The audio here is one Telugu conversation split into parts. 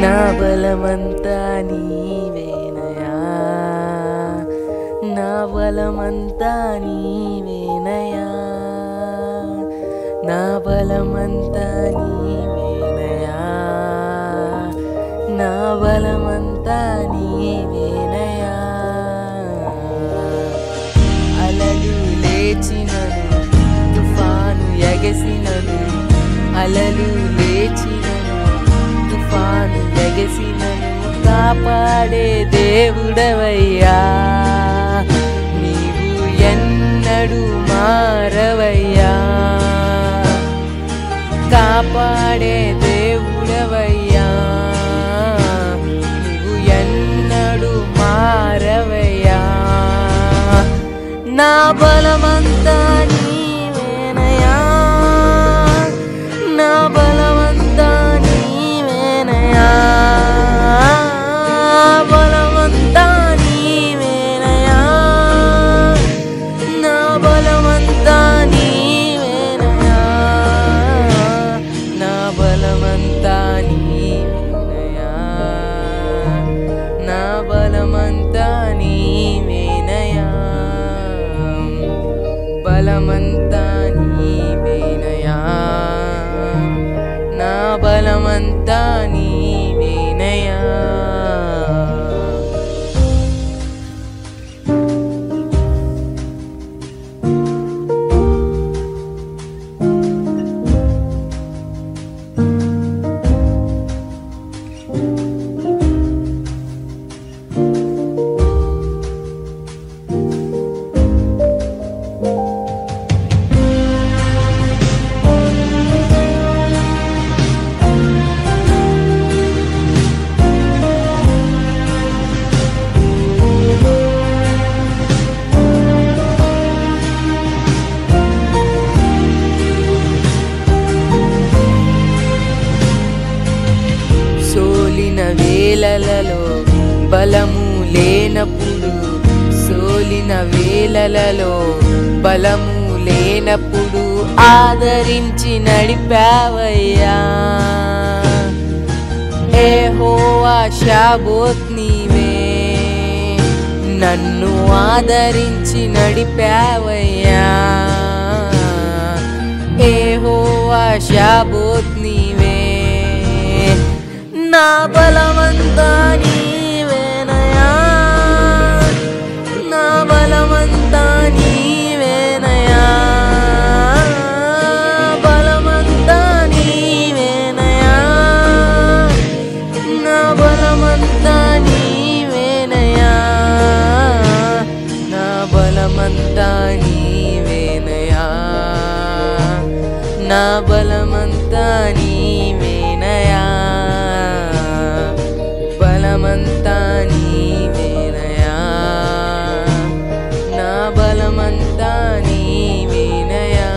నా బలమంతా నీవేనయా నా బలమంతా నీవేనయా నా బలమంతా నీవేనయా నా బలమంతా నీవేనయా అలలు లేచినను తుఫాను ఎగసినను అలలు లేచినను తుఫాను ఎగసినను కాపాడే దేవుడవయ్యా నీవు ఎన్నడు మారవయ్యా కాపాడే దేవుడవయ్యా నీవు ఎన్నడు మారవయ్యా నా బలమంతా నీవేనయా నా బలమంతా నీవేనయా బలమంతా నీవేనయా నా బలమంతా నీవేనయా నా బలమంతా నీవేనయా నా బలమంతా నీవేనయా బలమంతా నీవేనయా నా బలమంతా నీవేనయా సోలిన వేలలలో బలము లేనప్పుడు సోలిన వేలలలో బలము లేనప్పుడు ఆదరించి నడిపావయ్యా ఏ హోవా షాబోత్ నీవే నన్ను ఆదరించి నడిపావయ్యా ఏ హోవా షాబోత్ నీవే నా బలమంతా నీవేనయా నా బలమంతా నీవేనయా బలమంతా నీవేనయా నా బలమంతా నీవేనయా నా బలమంతా నీవేనయా నా బలమంతా నీవేనయా బలమంతా నీవేనయా నా బలమంతా నీవేనయా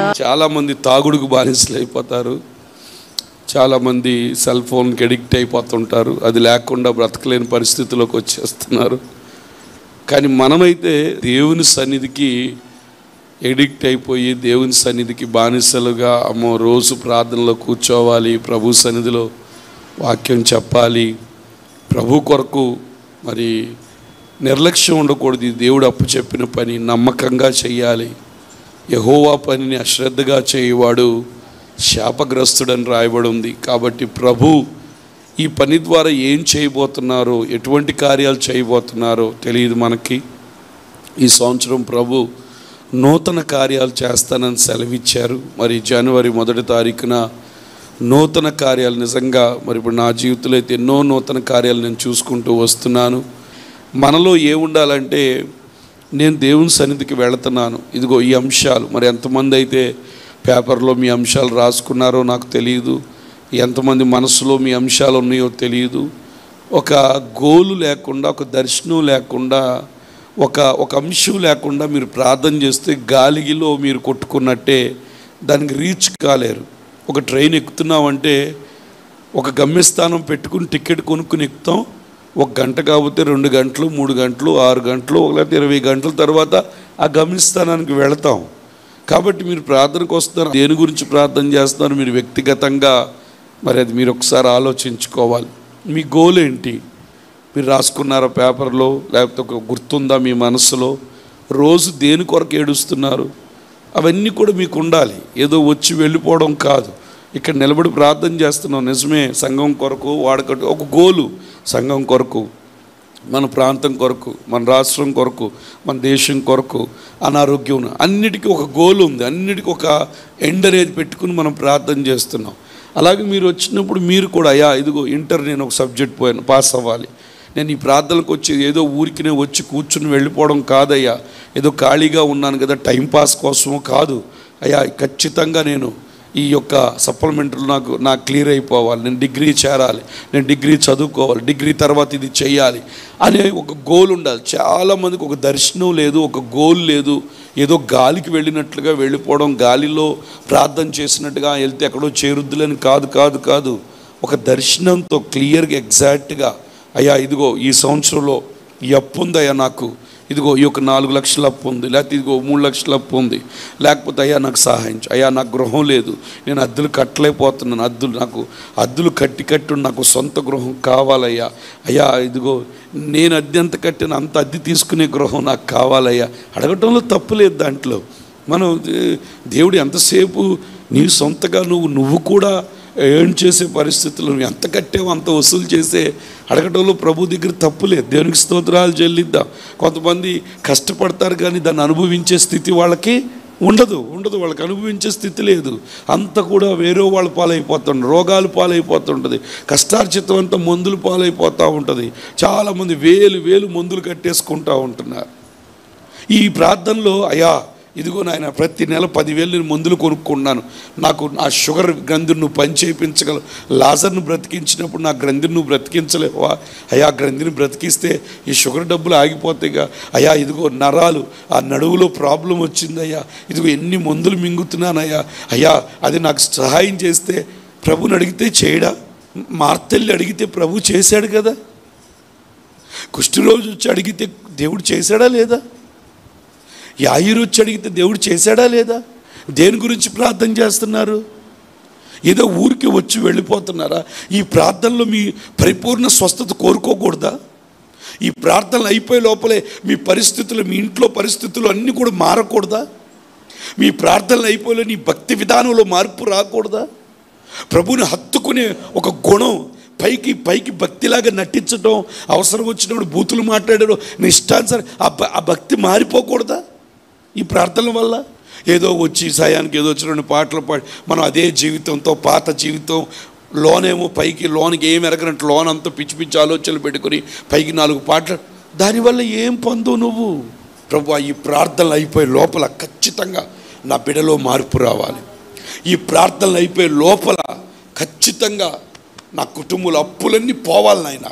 చాలామంది తాగుడుకు బానిసలు అయిపోతారు చాలామంది సెల్ ఫోన్కి ఎడిక్ట్ అయిపోతుంటారు అది లేకుండా బ్రతకలేని పరిస్థితిలోకి వచ్చేస్తున్నారు కానీ మనమైతే దేవుని సన్నిధికి ఎడిక్ట్ అయిపోయి దేవుని సన్నిధికి బానిసలుగా అమ్మో రోజు ప్రార్థనలో కూర్చోవాలి ప్రభు సన్నిధిలో వాక్యం చెప్పాలి ప్రభు కొరకు మరి నిర్లక్ష్యం ఉండకూడదు ఇది దేవుడు అప్పు చెప్పిన పని నమ్మకంగా చేయాలి యహోవా పనిని అశ్రద్ధగా చేయవాడు శాపగ్రస్తుడని రాయబడి ఉంది కాబట్టి ప్రభు ఈ పని ద్వారా ఏం చేయబోతున్నారో ఎటువంటి కార్యాలు చేయబోతున్నారో తెలియదు మనకి ఈ సంవత్సరం ప్రభు నూతన కార్యాలు చేస్తానని సెలవిచ్చారు మరి జనవరి మొదటి తారీఖున నూతన కార్యాలు నిజంగా మరి ఇప్పుడు నా జీవితంలో అయితే ఎన్నో నూతన కార్యాలు నేను చూసుకుంటూ వస్తున్నాను మనలో ఏ ఉండాలంటే నేను దేవుని సన్నిధికి వెళుతున్నాను ఇదిగో ఈ అంశాలు మరి ఎంతమంది అయితే పేపర్లో మీ అంశాలు రాసుకున్నారో నాకు తెలియదు ఎంతమంది మనసులో మీ అంశాలు ఉన్నాయో తెలియదు ఒక గోలు లేకుండా ఒక దర్శనం లేకుండా ఒక ఒక అంశం లేకుండా మీరు ప్రార్థన చేస్తే గాలిగిలో మీరు కొట్టుకున్నట్టే దానికి రీచ్ కాలేరు ఒక ట్రైన్ ఎక్కుతున్నామంటే ఒక గమ్యస్థానం పెట్టుకుని టికెట్ కొనుక్కుని ఎక్కుతాం ఒక గంట కాకపోతే రెండు గంటలు మూడు గంటలు ఆరు గంటలు లేకపోతే ఇరవై గంటల తర్వాత ఆ గమ్యస్థానానికి వెళతాం కాబట్టి మీరు ప్రార్థనకు వస్తున్నారు దేని గురించి ప్రార్థన చేస్తున్నారు మీరు వ్యక్తిగతంగా మరి అది మీరు ఒకసారి ఆలోచించుకోవాలి మీ గోల్ ఏంటి మీరు రాసుకున్నారా పేపర్లో లేకపోతే ఒక గుర్తుందా మీ మనసులో రోజు దేని కొరకు ఏడుస్తున్నారు అవన్నీ కూడా మీకు ఉండాలి ఏదో వచ్చి వెళ్ళిపోవడం కాదు ఇక్కడ నిలబడి ప్రార్థన చేస్తున్నాం నిజమే సంఘం కొరకు వాడకట్టు ఒక గోలు సంఘం కొరకు మన ప్రాంతం కొరకు మన రాష్ట్రం కొరకు మన దేశం కొరకు అనారోగ్యం అన్నిటికీ ఒక గోల్ ఉంది అన్నిటికీ ఒక ఎండ్ అనేది పెట్టుకుని మనం ప్రార్థన చేస్తున్నాం అలాగే మీరు వచ్చినప్పుడు మీరు కూడా అయ్యా ఇదిగో ఇంటర్ నేను ఒక సబ్జెక్ట్ పోయాను పాస్ అవ్వాలి నేను ఈ ప్రార్థనకు వచ్చి ఏదో ఊరికినే వచ్చి కూర్చుని వెళ్ళిపోవడం కాదయ్యా ఏదో ఖాళీగా ఉన్నాను కదా టైం పాస్ కోసమో కాదు అయ్యా ఖచ్చితంగా నేను ఈ యొక్క సప్లిమెంటరీలు నాకు నాకు క్లియర్ అయిపోవాలి నేను డిగ్రీ చేరాలి నేను డిగ్రీ చదువుకోవాలి డిగ్రీ తర్వాత ఇది చేయాలి అనే ఒక గోల్ ఉండాలి చాలామందికి ఒక దర్శనం లేదు ఒక గోల్ లేదు ఏదో గాలికి వెళ్ళినట్లుగా వెళ్ళిపోవడం గాలిలో ప్రార్థన చేసినట్టుగా వెళ్తే ఎక్కడో చేరుద్దులని కాదు కాదు కాదు ఒక దర్శనంతో క్లియర్గా ఎగ్జాక్ట్గా అయ్యా ఇదిగో ఈ సంవత్సరంలో ఈ అప్పు ఉందయ్యా నాకు ఇదిగో ఈ యొక్క నాలుగు లక్షల అప్పు ఉంది లేకపోతే ఇదిగో మూడు లక్షల అప్పు ఉంది లేకపోతే అయ్యా నాకు సహాయం చేయి. అయ్యా నాకు గృహం లేదు నేను అద్దెలు కట్టలేకపోతున్నాను అద్దులు నాకు అద్దులు కట్టి కట్టి నాకు సొంత గృహం కావాలయ్యా అయ్యా ఇదిగో నేను అద్దె ఎంత కట్టిన అంత అద్దె తీసుకునే గృహం నాకు కావాలయ్యా అడగటంలో తప్పు లేదు దాంట్లో మనం దే- దేవుడు ఎంతసేపు నీ సొంతగా నువ్వు నువ్వు కూడా ఏం చేసే పరిస్థితులు నువ్వు ఎంత కట్టావో అంత వసూలు చేసే అడగటంలో ప్రభు దగ్గర తప్పు లేదు దేవునికి స్తోత్రాలు చెల్లిద్దాం కొంతమంది కష్టపడతారు కానీ దాన్ని అనుభవించే స్థితి వాళ్ళకి ఉండదు ఉండదు వాళ్ళకి అనుభవించే స్థితి లేదు అంత కూడా వేరే వాళ్ళ పాలైపోతుంది రోగాలు పాలైపోతుంటుంది కష్టార్జితం అంతా మందులు పాలైపోతూ ఉంటుంది చాలామంది వేలు వేలు మందులు కట్టేసుకుంటూ ఉంటున్నారు ఈ ప్రార్థనలో అయ్యా ఇదిగో నాయన ప్రతి నెల పదివేలు నేను మందులు కొనుక్కున్నాను నాకు నా షుగర్ గ్రంథిని నువ్వు పని చేయించగలవు లాజర్ను బ్రతికించినప్పుడు నా గ్రంథిని నువ్వు బ్రతికించలేవా అయ్యా గ్రంథిని బ్రతికిస్తే ఈ షుగర్ డబ్బులు ఆగిపోతాయిగా అయ్యా ఇదిగో నరాలు ఆ నడువులో ప్రాబ్లం వచ్చిందయ్యా ఇదిగో ఎన్ని మందులు మింగుతున్నానయ్యా అయ్యా అది నాకు సహాయం చేస్తే ప్రభుని అడిగితే చేయడా మార్తెల్లి అడిగితే ప్రభు చేశాడు కదా కుష్ఠరోజు వచ్చి అడిగితే దేవుడు చేశాడా లేదా యాయిరు వచ్చి అడిగితే దేవుడు చేశాడా లేదా దేని గురించి ప్రార్థన చేస్తున్నారు ఏదో ఊరికి వచ్చి వెళ్ళిపోతున్నారా ఈ ప్రార్థనలో మీ పరిపూర్ణ స్వస్థత కోరుకోకూడదా ఈ ప్రార్థనలు అయిపోయే లోపలే మీ పరిస్థితులు మీ ఇంట్లో పరిస్థితులు అన్నీ కూడా మారకూడదా మీ ప్రార్థనలు అయిపోలే నీ భక్తి విధానంలో మార్పు రాకూడదా ప్రభుని హత్తుకునే ఒక గుణం పైకి పైకి భక్తిలాగా నటించడం అవసరం వచ్చినప్పుడు బూతులు మాట్లాడడం నీ ఇష్టానుసారం ఆ భ- ఆ భక్తి మారిపోకూడదా ఈ ప్రార్థనల వల్ల ఏదో వచ్చి సాయానికి ఏదో వచ్చి రెండు పాటలు పాడి మనం అదే జీవితంతో పాత జీవితం లోనేమో పైకి లోనికి ఏం ఎరగనట్టు లోన్ అంతా పిచ్చి పిచ్చి ఆలోచనలు పెట్టుకుని పైకి నాలుగు పాటలు దానివల్ల ఏం పొందు నువ్వు ప్రభు ఈ ప్రార్థనలు అయిపోయే లోపల ఖచ్చితంగా నా బిడలో మార్పు రావాలి ఈ ప్రార్థనలు అయిపోయే లోపల ఖచ్చితంగా నా కుటుంబంలో అప్పులన్నీ పోవాలి నాయన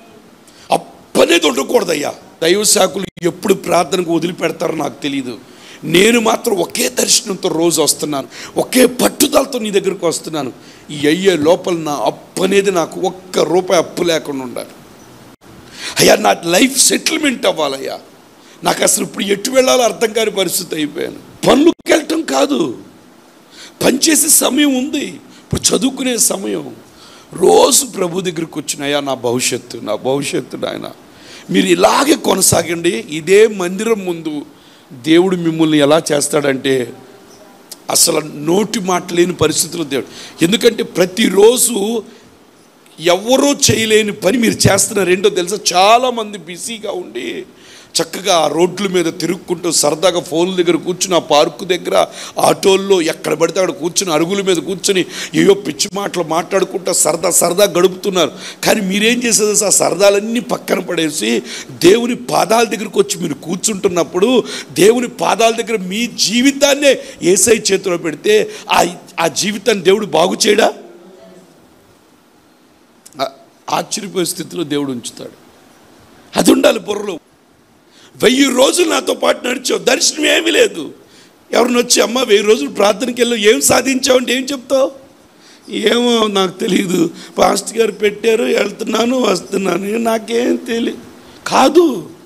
అప్పనేది ఉండకూడదయ్యా దైవ శాఖలు ఎప్పుడు ప్రార్థనకు వదిలిపెడతారో నాకు తెలియదు నేను మాత్రం ఒకే దర్శనంతో రోజు వస్తున్నాను ఒకే పట్టుదలతో నీ దగ్గరకు వస్తున్నాను ఈ అయ్యే లోపల నా అప్పు అనేది నాకు ఒక్క రూపాయి అప్పు లేకుండా ఉండాలి అయ్యా నా లైఫ్ సెటిల్మెంట్ అవ్వాలయ్యా నాకు అసలు ఇప్పుడు ఎటు వెళ్ళాలో అర్థం కాని పరిస్థితి అయిపోయాను పనులకు వెళ్ళటం కాదు పనిచేసే సమయం ఉంది ఇప్పుడు చదువుకునే సమయం రోజు ప్రభు దగ్గరికి వచ్చినాయా నా భవిష్యత్తు నా భవిష్యత్తు నాయన మీరు ఇలాగే కొనసాగండి ఇదే మందిరం ముందు దేవుడు మిమ్మల్ని ఎలా చేస్తాడంటే అసలు నోటి మాట లేని పరిస్థితులు దేవుడు ఎందుకంటే ప్రతిరోజు ఎవరూ చేయలేని పని మీరు చేస్తున్నారు ఏంటో తెలుసా చాలామంది బిజీగా ఉండి చక్కగా ఆ రోడ్ల మీద తిరుక్కుంటూ సరదాగా ఫోన్ల దగ్గర కూర్చుని ఆ పార్కు దగ్గర ఆటోల్లో ఎక్కడ పడితే అక్కడ కూర్చుని అరుగుల మీద కూర్చుని ఏయో పిచ్చి మాటలు మాట్లాడుకుంటూ సరదా సరదా గడుపుతున్నారు కానీ మీరేం చేసేది ఆ సరదాలన్నీ పక్కన పడేసి దేవుని పాదాల దగ్గరికి వచ్చి మీరు కూర్చుంటున్నప్పుడు దేవుని పాదాల దగ్గర మీ జీవితాన్నే ఏసై చేతిలో పెడితే ఆ ఆ జీవితాన్ని దేవుడు బాగు చేయడా ఆ- ఆశ్చర్యపోయే స్థితిలో దేవుడు ఉంచుతాడు అది ఉండాలి బుర్రలో వెయ్యి రోజులు నాతో పాటు నడిచావు దర్శనం ఏమీ లేదు ఎవరిని వచ్చి అమ్మ వెయ్యి రోజులు ప్రార్థనకి వెళ్ళావు ఏం సాధించావు అంటే ఏం చెప్తావు ఏమో నాకు తెలియదు పాస్టర్ గారు పెట్టారు వెళ్తున్నాను వస్తున్నాను నాకేం తెలియదు కాదు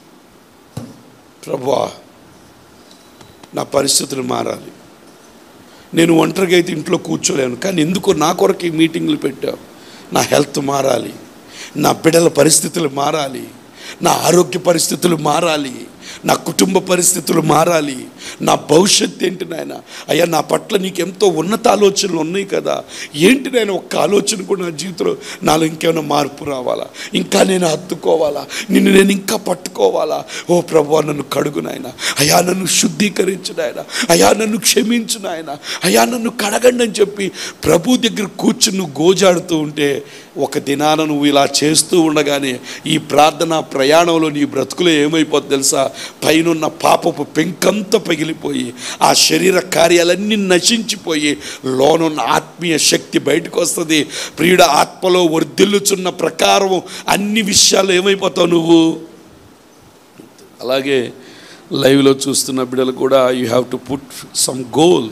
ప్రభా నా పరిస్థితులు మారాలి నేను ఒంటరిగా అయితే ఇంట్లో కూర్చోలేను కానీ ఎందుకో నా కొరకు ఈ మీటింగ్లు పెట్టావు నా హెల్త్ మారాలి నా బిడ్డల పరిస్థితులు మారాలి నా ఆరోగ్య పరిస్థితులు మారాలి నా కుటుంబ పరిస్థితులు మారాలి నా భవిష్యత్తు ఏంటి నాయన అయ్యా నా పట్ల నీకు ఎంతో ఉన్నత ఆలోచనలు ఉన్నాయి కదా ఏంటి నేను ఒక్క ఆలోచన కూడా నా జీవితంలో నాలో ఇంకేమైనా మార్పు రావాలా ఇంకా నేను హత్తుకోవాలా నిన్ను నేను ఇంకా పట్టుకోవాలా ఓ ప్రభు నన్ను కడుగు నాయన అయ్యా నన్ను శుద్ధీకరించు నాయన అయ్యా నన్ను క్షమించు నాయన అయ్యా నన్ను కడగండి అని చెప్పి ప్రభు దగ్గర కూర్చుని నువ్వు గోజాడుతూ ఉంటే ఒక దినాన నువ్వు ఇలా చేస్తూ ఉండగానే ఈ ప్రార్థన ప్రయాణంలో నీ బ్రతుకులో ఏమైపోతుంది తెలుసా పైనున్న పాపపు పెంకంతా పగిలిపోయి ఆ శరీర కార్యాలన్నీ నశించిపోయి లోనున్న ఆత్మీయ శక్తి బయటకు వస్తుంది ప్రియుడ ఆత్మలో వర్ధిల్లుచున్న ప్రకారం అన్ని విషయాలు ఏమైపోతావు నువ్వు అలాగే లైవ్లో చూస్తున్న బిడ్డలు కూడా you have to put some goal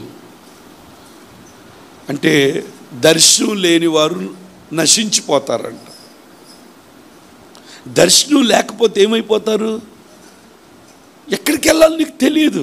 అంటే దర్శనం లేని వారు నశించిపోతారంట దర్శనం లేకపోతే ఏమైపోతారు ఎక్కడికి వెళ్ళాలో నీకు తెలియదు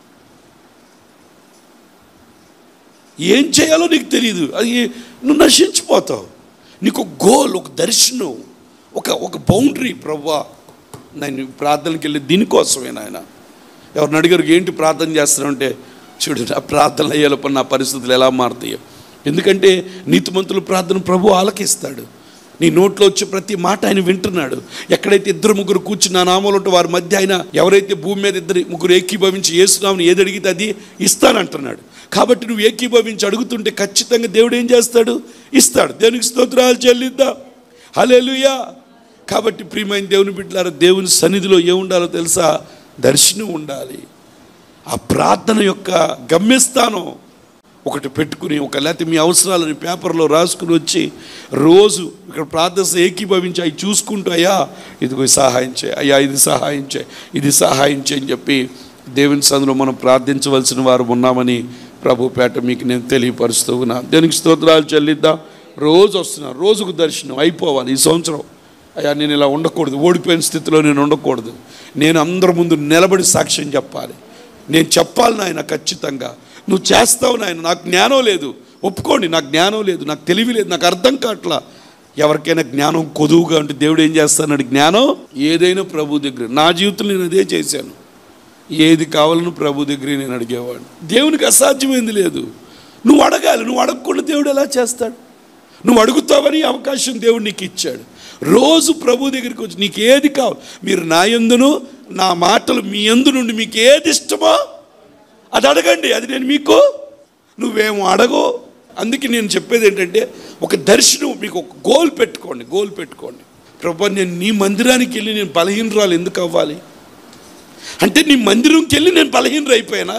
ఏం చేయాలో నీకు తెలియదు అది నువ్వు నశించిపోతావు నీకు ఒక గోల్ ఒక దర్శనం ఒక ఒక బౌండరీ ప్రవ్వా నేను ప్రార్థనకి వెళ్ళి దీనికోసమే నాయన ఎవరిని అడిగారు ఏంటి ప్రార్థన చేస్తానంటే చూడు నా ప్రార్థన అయ్యేలోప నా పరిస్థితులు ఎలా మారుతాయో ఎందుకంటే నీతిమంతుల ప్రార్థన ప్రభు ఆలకిస్తాడు నీ నోట్లో వచ్చే ప్రతి మాట ఆయన వింటున్నాడు ఎక్కడైతే ఇద్దరు ముగ్గురు కూర్చున్న నామలు ఉంటే వారి మధ్య ఆయన ఎవరైతే భూమి మీద ఇద్దరు ముగ్గురు ఏకీభవించి ఏసునామని ఏది అడిగితే అది ఇస్తానంటున్నాడు కాబట్టి నువ్వు ఏకీభవించి అడుగుతుంటే ఖచ్చితంగా దేవుడు ఏం చేస్తాడు ఇస్తాడు దేవునికి స్తోత్రాలు చెల్లిద్దాం హల్లెలూయా కాబట్టి ప్రియమైన దేవుని బిడ్డలారా దేవుని సన్నిధిలో ఏముండాలో తెలుసా దర్శనం ఉండాలి ఆ ప్రార్థన యొక్క గమ్యస్థానం ఒకటి పెట్టుకుని ఒక లేకపోతే మీ అవసరాలని పేపర్లో రాసుకుని వచ్చి రోజు ఇక్కడ ప్రార్థన ఏకీభవించి అవి చూసుకుంటూ అయ్యా ఇదిగో సహాయం చేయి అయ్యా ఇది సహాయం చేయి ఇది సహాయం చేయి అని చెప్పి దేవుని సందులో మనం ప్రార్థించవలసిన వారు ఉన్నామని ప్రభు పేట మీకు నేను తెలియపరుస్తూ ఉన్నా దేవునికి స్తోత్రాలు చెల్లిద్దాం రోజు వస్తున్నా రోజుకు దర్శనం అయిపోవాలి ఈ సంవత్సరం అయ్యా నేను ఇలా ఉండకూడదు ఓడిపోయిన స్థితిలో నేను ఉండకూడదు నేను అందరి ముందు నిలబడి సాక్ష్యం చెప్పాలి నేను చెప్పాలి నాయన ఖచ్చితంగా నువ్వు చేస్తావు నాయన నాకు జ్ఞానం లేదు ఒప్పుకోండి నాకు జ్ఞానం లేదు నాకు తెలివి లేదు నాకు అర్థం కావట్లా ఎవరికైనా జ్ఞానం కొదువుగా ఉంటే దేవుడు ఏం చేస్తాడు జ్ఞానం ఏదైనా ప్రభు దగ్గర నా జీవితంలో నేను అదే చేశాను ఏది కావాలను ప్రభు దగ్గర నేను అడిగేవాడు దేవునికి అసాధ్యమైంది లేదు నువ్వు అడగాలి నువ్వు అడగకుండా దేవుడు ఎలా చేస్తాడు నువ్వు అడుగుతావని అవకాశం దేవుడు నీకు ఇచ్చాడు రోజు ప్రభు దగ్గరికి వచ్చి నీకు ఏది కావాలి మీరు నా యందును నా మాటలు మీ యందు నుండి మీకు ఏది ఇష్టమో అది అడగండి అది నేను మీకు నువ్వేమో అడగో అందుకే నేను చెప్పేది ఏంటంటే ఒక దర్శనం మీకు ఒక గోల్ పెట్టుకోండి గోల్ పెట్టుకోండి ప్రభు నేను నీ మందిరానికి వెళ్ళి నేను బలహీనరాలు ఎందుకు అవ్వాలి అంటే నీ మందిరంకి వెళ్ళి నేను బలహీనరు అయిపోయానా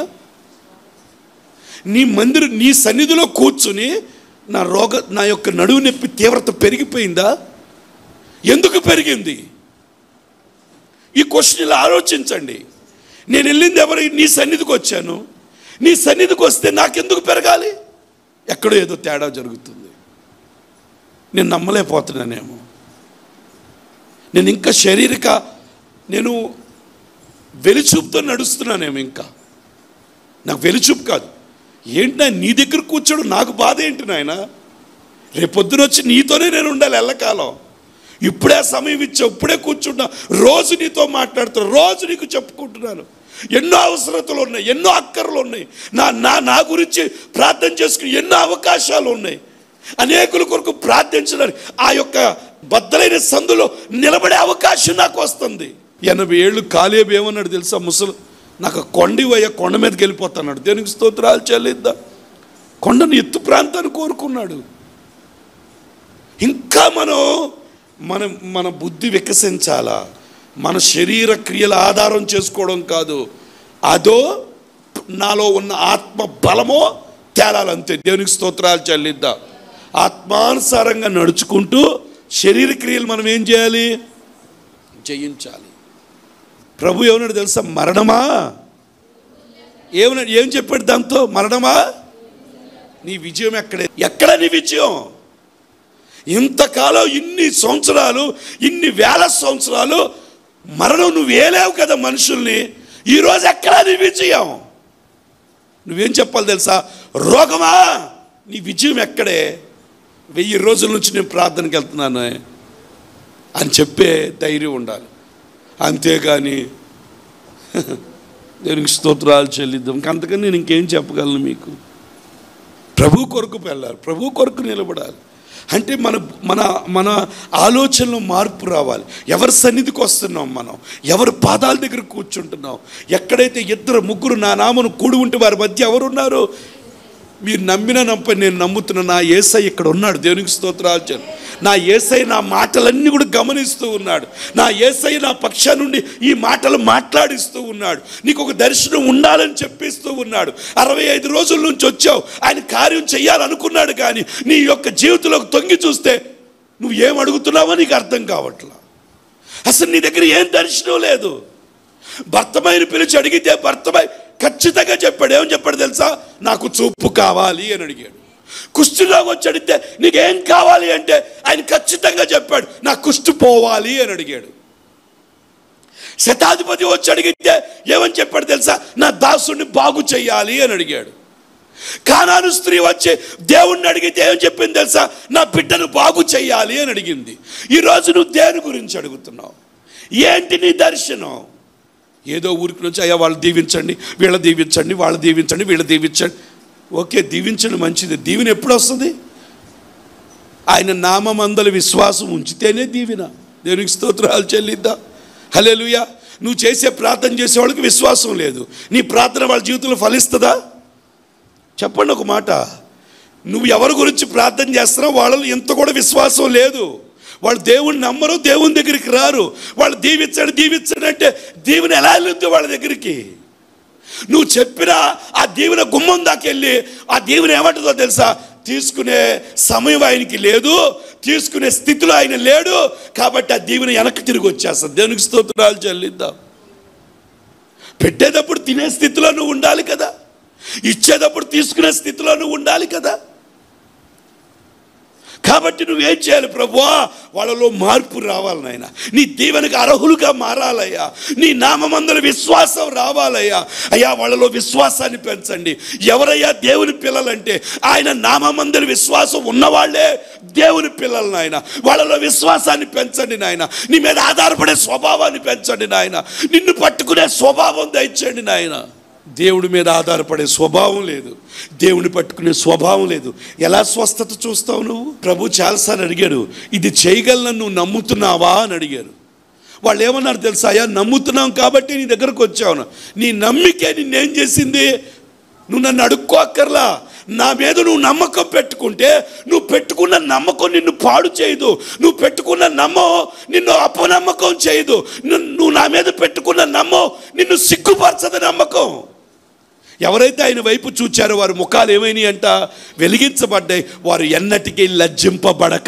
నీ మందిరం నీ సన్నిధిలో కూర్చుని నా రోగ నా యొక్క నడువు నొప్పి తీవ్రత పెరిగిపోయిందా ఎందుకు పెరిగింది ఈ క్వశ్చన్ ఇలా ఆలోచించండి నేను వెళ్ళింది ఎవరు నీ సన్నిధికి వచ్చాను నీ సన్నిధికి వస్తే నాకెందుకు పెరగాలి ఎక్కడో ఏదో తేడా జరుగుతుంది నేను నమ్మలేకపోతున్నానేమో నేను ఇంకా శారీరక నేను వెలిచూపుతో నడుస్తున్నానేమో ఇంకా నాకు వెలిచూపు కాదు ఏంటి నాయన నీ దగ్గర కూర్చోడు నాకు బాధ ఏంటి నాయన రేపొద్దున వచ్చి నీతోనే నేను ఉండాలి ఎల్లకాలం ఇప్పుడే సమయం ఇచ్చా ఇప్పుడే కూర్చుంటా రోజు నీతో మాట్లాడుతున్నా రోజు నీకు చెప్పుకుంటున్నాను ఎన్నో అవసరతలు ఉన్నాయి ఎన్నో అక్కర్లు ఉన్నాయి నా నా నా గురించి ప్రార్థన చేసుకుని ఎన్నో అవకాశాలు ఉన్నాయి అనేకుల కొరకు ప్రార్థించడానికి ఆ యొక్క బద్దలైన సందులో నిలబడే అవకాశం నాకు వస్తుంది ఎనభై ఏళ్ళు కాలేబు ఏమన్నాడు తెలుసా ముసలు నాకు ఆ కొండ ఇవ్వయ్యా కొండ మీదకి వెళ్ళిపోతాన్నాడు దేనికి స్తోత్రాలు చెల్లిద్దాం కొండను ఎత్తు ప్రాంతాన్ని కోరుకున్నాడు ఇంకా మనం మన మన బుద్ధి వికసించాలా మన శరీర క్రియల ఆధారం చేసుకోవడం కాదు అదో నాలో ఉన్న ఆత్మ బలమో తేలాలంతే దేవునికి స్తోత్రాలు చెల్లిద్దాం ఆత్మానుసారంగా నడుచుకుంటూ శరీర క్రియలు మనం ఏం చేయాలి జయించాలి ప్రభు ఏమన్నాడు తెలుసా మరణమా ఏమన్నాడు ఏం చెప్పాడు దాంతో మరణమా నీ విజయం ఎక్కడే ఎక్కడ నీ విజయం ఇంతకాలం ఇన్ని సంవత్సరాలు ఇన్ని వేల సంవత్సరాలు మరణం నువ్వు వేలేవు కదా మనుషుల్ని ఈరోజు ఎక్కడా నీ విజయం నువ్వేం చెప్పాలి తెలుసా రోగమా నీ విజయం ఎక్కడే వెయ్యి రోజుల నుంచి నేను ప్రార్థనకి వెళ్తున్నాను అని చెప్పే ధైర్యం ఉండాలి అంతేగాని దేనికి స్తోత్రాలు చెల్లిద్దాం అంతకని నేను ఇంకేం చెప్పగలను మీకు ప్రభు కొరకు వెళ్ళాలి ప్రభు కొరకు నిలబడాలి అంటే మన మన మన ఆలోచనలో మార్పు రావాలి ఎవరి సన్నిధికి వస్తున్నాం మనం ఎవరి పాదాల దగ్గర కూర్చుంటున్నాం ఎక్కడైతే ఇద్దరు ముగ్గురు నా నామను కూడి ఉంటే వారి మధ్య ఎవరున్నారు మీరు నమ్మిన నప్పని నేను నమ్ముతున్న నా ఏసై ఇక్కడ ఉన్నాడు దేవునికి స్తోత్రాలు చెప్పు. నా ఏసై నా మాటలన్నీ కూడా గమనిస్తూ ఉన్నాడు నా ఏసై నా పక్షా నుండి ఈ మాటలు మాట్లాడిస్తూ ఉన్నాడు నీకు ఒక దర్శనం ఉండాలని చెప్పిస్తూ ఉన్నాడు అరవై ఐదు రోజుల నుంచి వచ్చావు ఆయన కార్యం చేయాలనుకున్నాడు కానీ నీ యొక్క జీవితంలోకి తొంగి చూస్తే నువ్వు ఏం అడుగుతున్నావో నీకు అర్థం కావట్లా అసలు నీ దగ్గర ఏం దర్శనం లేదు భర్తమైన పిలిచి అడిగితే భర్తమై ఖచ్చితంగా చెప్పాడు ఏమని చెప్పాడు తెలుసా నాకు చూపు కావాలి అని అడిగాడు కుష్టిలోకి వచ్చి అడిగితే నీకేం కావాలి అంటే ఆయన ఖచ్చితంగా చెప్పాడు నా కుష్టి పోవాలి అని అడిగాడు శతాధిపతి వచ్చి అడిగితే ఏమని చెప్పాడు తెలుసా నా దాసుని బాగు చెయ్యాలి అని అడిగాడు కానాను స్త్రీ వచ్చి దేవుణ్ణి అడిగితే ఏం చెప్పింది తెలుసా నా బిడ్డను బాగు చెయ్యాలి అని అడిగింది ఈరోజు నువ్వు దేని గురించి అడుగుతున్నావు ఏంటి నీ దర్శనం ఏదో ఊరికి నుంచి అయ్యా వాళ్ళు దీవించండి వీళ్ళ దీవించండి వాళ్ళు దీవించండి వీళ్ళ దీవించండి ఓకే దీవించండి మంచిది దీవెన ఎప్పుడు వస్తుంది ఆయన నామందల విశ్వాసం ఉంచితేనే దీవెన దేవునికి స్తోత్రాలు చెల్లిద్దా హల్లెలూయా నువ్వు చేసే ప్రార్థన చేసే వాళ్ళకి విశ్వాసం లేదు నీ ప్రార్థన వాళ్ళ జీవితంలో ఫలిస్తుందా చెప్పండి ఒక మాట నువ్వు ఎవరి గురించి ప్రార్థన చేస్తున్నావు వాళ్ళలో ఇంత కూడా విశ్వాసం లేదు వాళ్ళు దేవుని నమ్మరు దేవుని దగ్గరికి రారు వాళ్ళు దీవించండి దీవించండి అంటే దీవెన ఎలా వెళ్తుంది వాళ్ళ దగ్గరికి నువ్వు చెప్పిన ఆ దీవెన గుమ్మం దాకా వెళ్ళి ఆ దీవెన ఏమంటుందో తెలుసా తీసుకునే సమయం ఆయనకి లేదు తీసుకునే స్థితిలో ఆయన లేడు కాబట్టి ఆ దీవెన వెనక్కి తిరిగి వచ్చేస్తుంది దేవునికి స్తోత్రాలు చెల్లిద్దాం పెట్టేటప్పుడు తినే స్థితిలో నువ్వు ఉండాలి కదా ఇచ్చేటప్పుడు తీసుకునే స్థితిలో నువ్వు ఉండాలి కదా కాబట్టి నువ్వేం చేయాలి ప్రభువా వాళ్ళలో మార్పు రావాలి నాయన నీ దీవెనకు అర్హులుగా మారాలయ్యా నీ నామందరి విశ్వాసం రావాలయ్యా అయ్యా వాళ్ళలో విశ్వాసాన్ని పెంచండి ఎవరయ్యా దేవుని పిల్లలంటే ఆయన నామందరి విశ్వాసం ఉన్నవాళ్లే దేవుని పిల్లలు నాయన వాళ్ళలో విశ్వాసాన్ని పెంచండి నాయన నీ మీద ఆధారపడే స్వభావాన్ని పెంచండి నాయన నిన్ను పట్టుకునే స్వభావం దయచండి నాయన దేవుడి మీద ఆధారపడే స్వభావం లేదు దేవుని పట్టుకునే స్వభావం లేదు ఎలా స్వస్థత చూస్తావు నువ్వు ప్రభు చాలాసార్లు అడిగాడు ఇది చేయగలను నువ్వు నమ్ముతున్నావా అని అడిగారు వాళ్ళు ఏమన్నారు తెలుసా అయ్యా నమ్ముతున్నాం కాబట్టి నీ దగ్గరకు వచ్చావు నీ నమ్మికే నిన్నేం చేసింది నువ్వు నన్ను అడుక్కోక్కర్లా నా మీద నువ్వు నమ్మకం పెట్టుకుంటే నువ్వు పెట్టుకున్న నమ్మకం నిన్ను పాడు చేయదు నువ్వు పెట్టుకున్న నమ్మం నిన్ను అపనమ్మకం చేయదు ను- నువ్వు నా మీద పెట్టుకున్న నమ్మం నిన్ను సిగ్గుపరచదు నమ్మకం ఎవరైతే ఆయన వైపు చూచారో వారి ముఖాలు ఏమైనాయి అంట వెలిగించబడ్డాయి వారు ఎన్నటికీ లజ్జింపబడక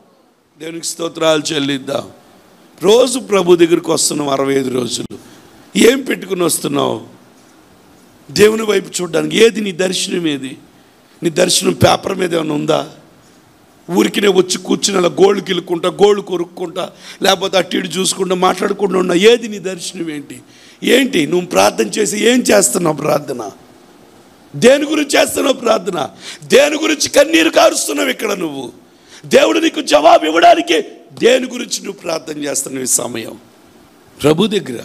దేవునికి స్తోత్రాలు చెల్లిద్దాం రోజు ప్రభు దగ్గరికి వస్తున్నాం అరవై ఐదు రోజులు ఏం పెట్టుకుని వస్తున్నావు దేవుని వైపు చూడడానికి ఏది నీ దర్శనం ఏది నీ దర్శనం పేపర్ మీద ఏమైనా ఉందా ఊరికినే వచ్చి కూర్చుని అలా గోళ్ళు గిలుకుంటా గోళ్ళు కొరుక్కుంటా లేకపోతే అటు ఇటు చూసుకుంటా మాట్లాడుకుంటూ ఉన్నా ఏది నీ దర్శనం ఏంటి ఏంటి నువ్వు ప్రార్థన చేసి ఏం చేస్తున్నావు ప్రార్థన దేని గురించి చేస్తున్నావు ప్రార్థన దేని గురించి కన్నీరు కారుస్తున్నావు ఇక్కడ నువ్వు దేవుడు నీకు జవాబు ఇవ్వడానికి దేని గురించి నువ్వు ప్రార్థన చేస్తున్నావు ఈ సమయం ప్రభు దగ్గర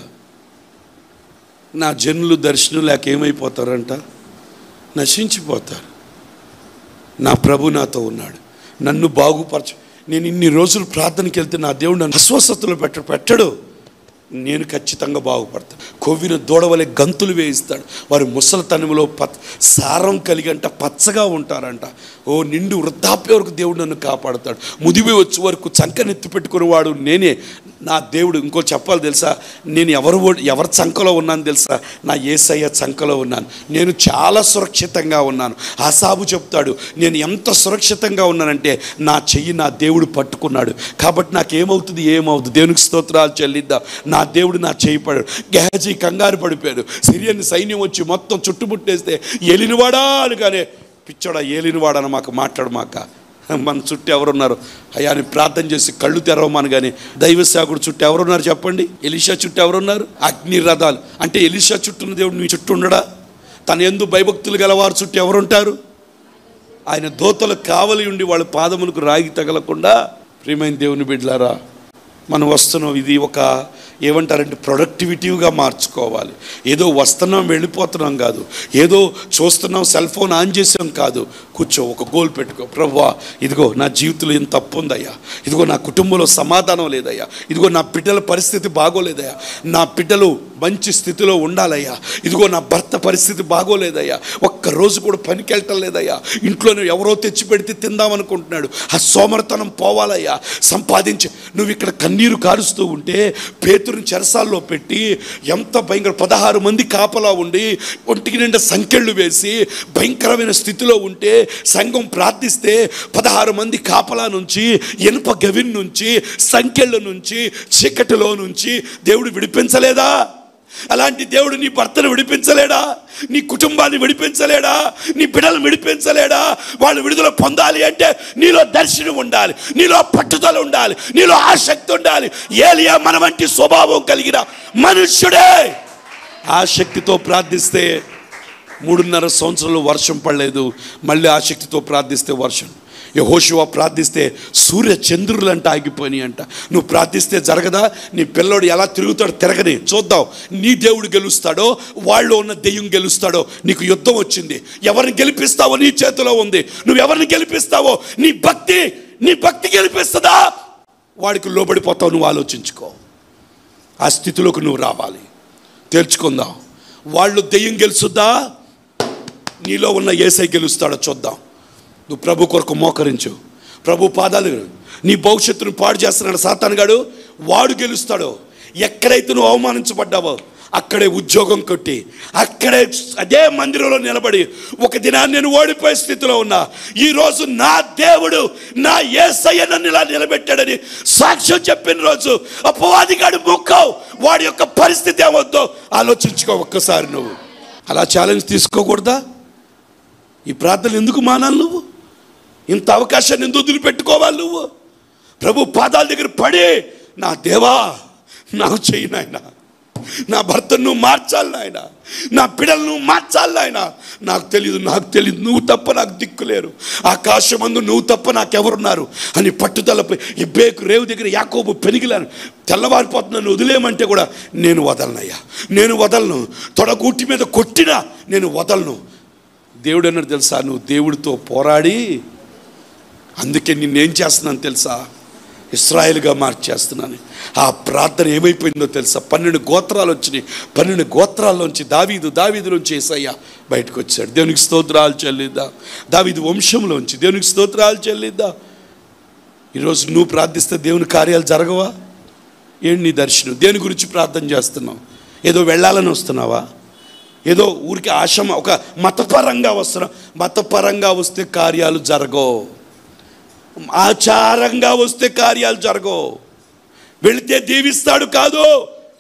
నా జనులు దర్శనం లేక ఏమైపోతారంట నశించిపోతారు నా ప్రభు నాతో ఉన్నాడు నన్ను బాగుపరచు నేను ఇన్ని రోజులు ప్రార్థనకి వెళ్తే నా దేవుడు నన్ను అస్వస్థతలో పెట్ట పెట్టడు నేను ఖచ్చితంగా బాగుపడతాను కొవ్విన దూడవలే గంతులు వేయిస్తాడు వారి ముసలితనంలో పత్ సారం కలిగి అంట పచ్చగా ఉంటారంట ఓ నిండు వృద్ధాప్య వరకు దేవుడు నన్ను కాపాడుతాడు ముదివి వచ్చే వరకు చంకనెత్తి పెట్టుకునేవాడు నేనే నా దేవుడు ఇంకో చెప్పాలి తెలుసా నేను ఎవరు ఓ- ఎవరి చంకలో ఉన్నాను తెలుసా నా ఏసయ్య చంకలో ఉన్నాను నేను చాలా సురక్షితంగా ఉన్నాను ఆసాబు చెప్తాడు నేను ఎంత సురక్షితంగా ఉన్నానంటే నా చెయ్యి నా దేవుడు పట్టుకున్నాడు కాబట్టి నాకేమవుతుంది ఏమవుతుంది దేవునికి స్తోత్రాలు చెల్లిద్దాం నా దేవుడు నా చేయి పడాడు గహజీ కంగారు పడిపోయాడు సిరియన్ సైన్యం వచ్చి మొత్తం చుట్టుముట్టేస్తే ఏలినవాడా అనగానే పిచ్చోడా ఏలినవాడని మాకు మాట్లాడు మాక మన చుట్టూ ఎవరున్నారు అయ్యా అని ప్రార్థన చేసి కళ్ళు తెరవమని కానీ దైవ సేవకుడు చుట్టూ ఎవరున్నారు చెప్పండి ఎలిషా చుట్టూ ఎవరున్నారు అగ్ని రథాలు అంటే ఎలిషా చుట్టూ ఉన్న దేవుడు నీ చుట్టూ ఉండడా తన ఎందు భయభక్తులు గల వారి చుట్టూ ఎవరుంటారు ఆయన దోతలు కావలి ఉండి వాళ్ళ పాదములకు రాగి తగలకుండా ప్రియమైన దేవుని బిడ్డలారా మనం వస్తున్నాం ఇది ఒక ఏమంటారంటే ప్రొడక్టివిటీగా మార్చుకోవాలి ఏదో వస్తున్నాం వెళ్ళిపోతున్నాం కాదు ఏదో చూస్తున్నాం సెల్ ఫోన్ ఆన్ చేసాం కాదు కూర్చో ఒక గోల్ పెట్టుకో ప్రవ్వా ఇదిగో నా జీవితంలో ఏం తప్పు ఉందయ్యా ఇదిగో నా కుటుంబంలో సమాధానం లేదయ్యా ఇదిగో నా బిడ్డల పరిస్థితి బాగోలేదయ్యా నా బిడ్డలు మంచి స్థితిలో ఉండాలయ్యా ఇదిగో నా భర్త పరిస్థితి బాగోలేదయ్యా ఒక్క రోజు కూడా పనికి వెళ్ళటం లేదయ్యా ఇంట్లోనే ఎవరో తెచ్చి పెడితే తిందామనుకుంటున్నాడు ఆ సోమరతనం పోవాలయ్యా సంపాదించి నువ్వు ఇక్కడ కన్నీరు కారుస్తూ ఉంటే పేతురుని చెరసాల్లో పెట్టి ఎంత భయంకర పదహారు మంది కాపలా ఉండి ఒంటికి నిండా సంకెళ్ళు వేసి భయంకరమైన స్థితిలో ఉంటే సంఘం ప్రార్థిస్తే పదహారు మంది కాపలా నుంచి ఇనుప గవిన్ నుంచి సంకెళ్ళ నుంచి చీకటిలో నుంచి దేవుడు విడిపించలేదా అలాంటి దేవుడు నీ భర్తను విడిపించలేడా నీ కుటుంబాన్ని విడిపించలేడా నీ బిడ్డలను విడిపించలేడా వాళ్ళు విడుదల పొందాలి అంటే నీలో దర్శనం ఉండాలి నీలో పట్టుదల ఉండాలి నీలో ఆసక్తి ఉండాలి ఏలియా మన వంటి స్వభావం కలిగిన మనుష్యుడే ఆసక్తితో ప్రార్థిస్తే మూడున్నర సంవత్సరాలు వర్షం పడలేదు మళ్ళీ ఆసక్తితో ప్రార్థిస్తే వర్షం యహోశివ ప్రార్థిస్తే సూర్య చంద్రులంట ఆగిపోయినాయి అంట నువ్వు ప్రార్థిస్తే జరగదా నీ పిల్లోడు ఎలా తిరుగుతాడో తిరగని చూద్దాం నీ దేవుడు గెలుస్తాడో వాళ్ళు ఉన్న దెయ్యం గెలుస్తాడో నీకు యుద్ధం వచ్చింది ఎవరిని గెలిపిస్తావో నీ చేతిలో ఉంది నువ్వు ఎవరిని గెలిపిస్తావో నీ భక్తి నీ భక్తి గెలిపిస్తుందా వాడికి లోబడిపోతావు నువ్వు ఆలోచించుకో ఆ స్థితిలోకి నువ్వు రావాలి తేల్చుకుందాం వాళ్ళు దెయ్యం గెలుస్తుందా నీలో ఉన్న ఏసై గెలుస్తాడో చూద్దాం నువ్వు ప్రభు కొరకు మోకరించు ప్రభు పాదాలు నీ భవిష్యత్తును పాడు చేస్తున్నాడు సాతానుగాడు వాడు గెలుస్తాడు ఎక్కడైతే నువ్వు అవమానించబడ్డావో అక్కడే ఉద్యోగం కొట్టి అక్కడే అదే మందిరంలో నిలబడి ఒక దినాన్ని నేను ఓడిపోయే స్థితిలో ఉన్నా ఈరోజు నా దేవుడు నా ఏసయ్య నన్ను ఇలా నిలబెట్టాడని సాక్ష్యం చెప్పిన రోజు అపవాదిగాడు మొక్కవు వాడి యొక్క పరిస్థితి ఏమవుద్దో ఆలోచించుకో ఒక్కసారి నువ్వు అలా ఛాలెంజ్ తీసుకోకూడదా ఈ ప్రార్థన ఎందుకు మానాలి నువ్వు ఇంత అవకాశాన్ని ఎందుకు వదిలిపెట్టుకోవాలి నువ్వు ప్రభు పాదాల దగ్గర పడి నా దేవా నాకు చెయ్యి నాయన నా భర్తను నువ్వు మార్చాలి నాయన నా పిల్లలను నువ్వు మార్చాలి నాయన నాకు తెలియదు నాకు తెలియదు నువ్వు తప్ప నాకు దిక్కులేరు ఆకాశమందు నువ్వు తప్ప నాకెవరున్నారు అని పట్టుదలపై ఈ బేకు రేవు దగ్గర యాకోబు పెనిగిలాను తెల్లవారిపోతున్నాను వదిలేయమంటే కూడా నేను వదలనయ్యా నేను వదలను తొడగూటి మీద కొట్టినా నేను వదలను దేవుడు అన్నాడు తెలుసా నువ్వు దేవుడితో పోరాడి అందుకే నిన్నేం చేస్తున్నాను తెలుసా ఇస్రాయేల్గా మార్చేస్తున్నాను ఆ ప్రార్థన ఏమైపోయిందో తెలుసా పన్నెండు గోత్రాలు వచ్చినాయి పన్నెండు గోత్రాల్లోంచి దావీదు దావీదులోంచి ఏసయ్య బయటకు వచ్చాడు దేవునికి స్తోత్రాలు చెల్లిద్దా దావీదు వంశంలోంచి దేవునికి స్తోత్రాలు చెల్లిద్దా ఈరోజు నువ్వు ప్రార్థిస్తే దేవుని కార్యాలు జరగవా ఏంటి నీ దర్శనం దేని గురించి ప్రార్థన చేస్తున్నావు ఏదో వెళ్ళాలని వస్తున్నావా ఏదో ఊరికి ఆశమ ఒక మతపరంగా వస్తున్నావు మతపరంగా వస్తే కార్యాలు జరగవు ఆచారంగా వస్తే కార్యాలు జరగవు వెళితే దీవిస్తాడు కాదు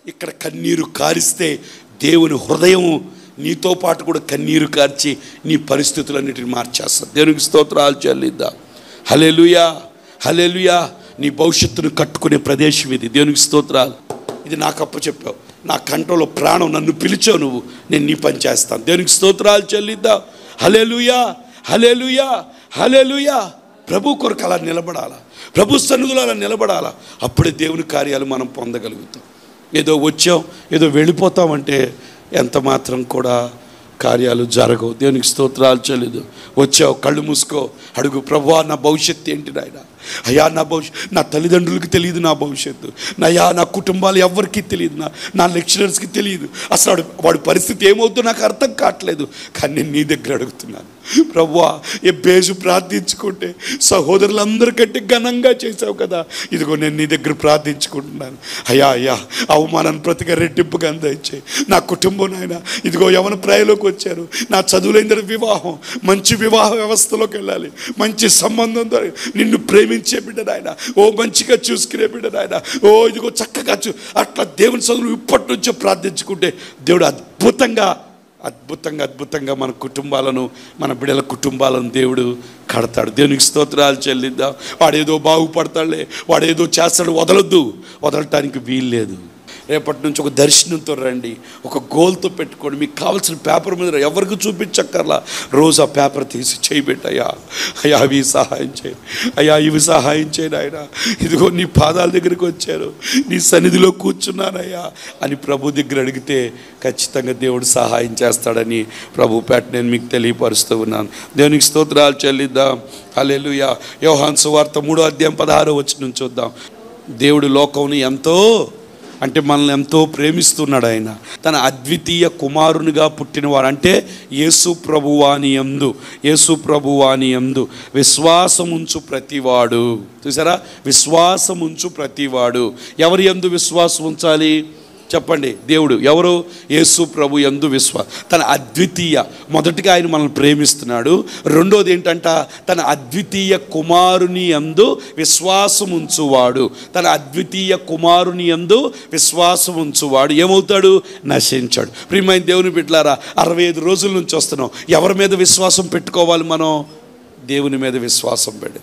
ఇక్కడ కన్నీరు కారిస్తే దేవుని హృదయం నీతో పాటు కూడా కన్నీరు కార్చి నీ పరిస్థితులన్నిటిని మార్చేస్తుంది దేవునికి స్తోత్రాలు చెల్లిద్దాం హలెలుయా హలెలుయా నీ భవిష్యత్తును కట్టుకునే ప్రదేశం ఇది దేవునికి స్తోత్రాలు ఇది నాకు అప్ప చెప్పావు నా కంటలో ప్రాణం నన్ను పిలిచావు నువ్వు నేను నీ పని చేస్తాను దేవునికి స్తోత్రాలు చెల్లిద్దాం హలెలుయా హలెలుయా హలెలుయా ప్రభు కొరకు అలా నిలబడాలా ప్రభు సన్నిధులు అలా నిలబడాలా అప్పుడే దేవుని కార్యాలు మనం పొందగలుగుతాం ఏదో వచ్చాం ఏదో వెళ్ళిపోతామంటే ఎంత మాత్రం కూడా కార్యాలు జరగవు దేవునికి స్తోత్రాలు చెల్లిదు వచ్చావు కళ్ళు మూసుకో అడుగు ప్రభువా నా భవిష్యత్తు ఏంటి నాయన అయ్యా నా భవిష్యత్ నా తల్లిదండ్రులకి తెలియదు నా భవిష్యత్తు నయ్యా నా కుటుంబాలు ఎవరికి తెలియదు నా నా లెక్చరర్స్కి తెలియదు అసలు వాడు వాడి పరిస్థితి ఏమవుతుందో నాకు అర్థం కావట్లేదు కానీ నేను నీ దగ్గర అడుగుతున్నాను ప్రభువా ఏ బేజు ప్రార్థించుకుంటే సహోదరులందరికంటే ఘనంగా చేసావు కదా ఇదిగో నేను నీ దగ్గర ప్రార్థించుకుంటున్నాను అయ్యా అయ్యా అవమానాన్ని ప్రతిగా రెట్టింపుగా అందించాయి నా కుటుంబం నాయన ఇదిగో యవన ప్రాయలోకి వచ్చారు నా చదువులైన వివాహం మంచి వివాహ వ్యవస్థలోకి వెళ్ళాలి మంచి సంబంధంతో నిన్ను ప్రేమించే బిడ్డ నాయన ఓ మంచిగా చూసుకునే బిడ్డ నాయన ఓ ఇదిగో చక్కగా చూ అట్లా దేవుని చదువులు ఇప్పటి నుంచో ప్రార్థించుకుంటే దేవుడు అద్భుతంగా అద్భుతంగా అద్భుతంగా మన కుటుంబాలను మన బిడ్డల కుటుంబాలను దేవుడు కడతాడు దేవునికి స్తోత్రాలు చెల్లిద్దాం వాడేదో బాగుపడతాడులే వాడేదో చేస్తాడు వదలొద్దు వదలటానికి వీలు లేదు రేపటి నుంచి ఒక దర్శనంతో రండి ఒక గోల్తో పెట్టుకోండి మీకు కావాల్సిన పేపర్ మీద ఎవరికి చూపించక్కర్లా రోజు ఆ పేపర్ తీసి చేయబెట్టయ్యా అయ్యా అవి సహాయం చేయి అయ్యా ఇవి సహాయం చేయను ఆయన ఇదిగో నీ పాదాల దగ్గరికి వచ్చారు నీ సన్నిధిలో కూర్చున్నానయ్యా అని ప్రభు దగ్గర అడిగితే ఖచ్చితంగా దేవుడు సహాయం చేస్తాడని ప్రభు పేట నేను మీకు తెలియపరుస్తూ ఉన్నాను దేవునికి స్తోత్రాలు చెల్లిద్దాం హల్లెలూయా యోహాన్ సువార్త మూడో అధ్యాయం పదహారో వచ్చి నుంచి చూద్దాం దేవుడు లోకంని ఎంతో అంటే మనల్ని ఎంతో ప్రేమిస్తున్నాడు ఆయన తన అద్వితీయ కుమారునిగా పుట్టినవాడు అంటే యేసు ప్రభువాని ఎందు యేసు ప్రభువాని ఎందు విశ్వాసముంచు ప్రతివాడు చూసారా విశ్వాసముంచు ప్రతివాడు ఎవరి ఎందు విశ్వాసం ఉంచాలి చెప్పండి దేవుడు ఎవరు యేసు ప్రభు ఎందు విశ్వ తన అద్వితీయ మొదటిగా ఆయన మనల్ని ప్రేమిస్తున్నాడు రెండోది ఏంటంట తన అద్వితీయ కుమారుని ఎందు విశ్వాసం ఉంచువాడు తన అద్వితీయ కుమారుని ఎందు విశ్వాసం ఉంచువాడు ఏమవుతాడు నశించాడు ప్రియమైన దేవుని బిడ్డలారా అరవై ఐదు రోజుల నుంచి వస్తున్నాం ఎవరి మీద విశ్వాసం పెట్టుకోవాలి మనం దేవుని మీద విశ్వాసం పెడు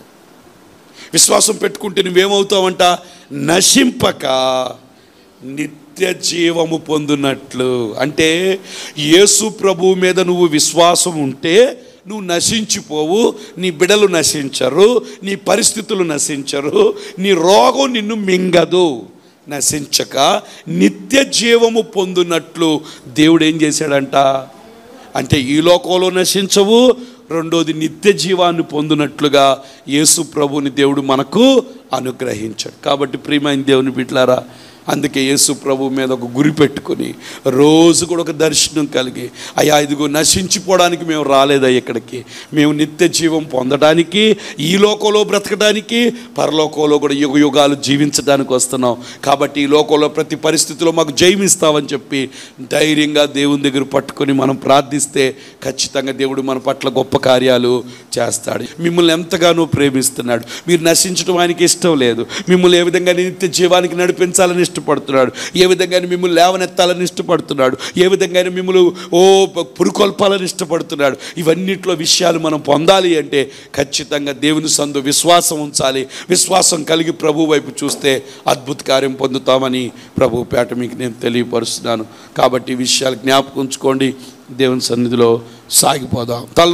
విశ్వాసం పెట్టుకుంటే నువ్వేమవుతావంట నశింపక నిత్య జీవము పొందునట్లు అంటే యేసు ప్రభు మీద నువ్వు విశ్వాసం ఉంటే నువ్వు నశించిపోవు నీ బిడలు నశించరు నీ పరిస్థితులు నశించరు నీ రోగం నిన్ను మింగదు నశించక నిత్య జీవము పొందునట్లు దేవుడు ఏం చేశాడంట అంటే ఈ లోకంలో నశించవు రెండోది నిత్య జీవాన్ని పొందినట్లుగా యేసు ప్రభుని దేవుడు మనకు అనుగ్రహించాడు కాబట్టి ప్రియమైన దేవుని బిడ్లారా అందుకే యేసు ప్రభు మీద ఒక గురి పెట్టుకొని రోజు కూడా ఒక దర్శనం కలిగి అయ్యా ఇదిగో నశించిపోవడానికి మేము రాలేదా ఇక్కడికి మేము నిత్య జీవం పొందడానికి ఈ లోకంలో బ్రతకడానికి పరలోకంలో కూడా యుగ యుగాలు జీవించడానికి వస్తున్నాం కాబట్టి ఈ లోకంలో ప్రతి పరిస్థితిలో మాకు జయమిస్తావని చెప్పి ధైర్యంగా దేవుని దగ్గర పట్టుకొని మనం ప్రార్థిస్తే ఖచ్చితంగా దేవుడు మన పట్ల గొప్ప కార్యాలు చేస్తాడు మిమ్మల్ని ఎంతగానో ప్రేమిస్తున్నాడు మీరు నశించడం ఆయనకి ఇష్టం లేదు మిమ్మల్ని ఏ విధంగా నిత్య జీవానికి నడిపించాలని ఇష్టపడుతున్నాడు ఏ విధంగా మిమ్మల్ని లేవనెత్తాలని ఇష్టపడుతున్నాడు ఏ విధంగా మిమ్మల్ని ఓ పురుకొల్పాలని ఇష్టపడుతున్నాడు ఇవన్నిట్లో విషయాలు మనం పొందాలి అంటే ఖచ్చితంగా దేవుని సందు విశ్వాసం ఉంచాలి విశ్వాసం కలిగి ప్రభు వైపు చూస్తే అద్భుత కార్యం పొందుతామని ప్రభు పేట మీకు నేను తెలియపరుస్తున్నాను కాబట్టి ఈ విషయాలు జ్ఞాపకం ఉంచుకోండి దేవుని సన్నిధిలో సాగిపోదాం తల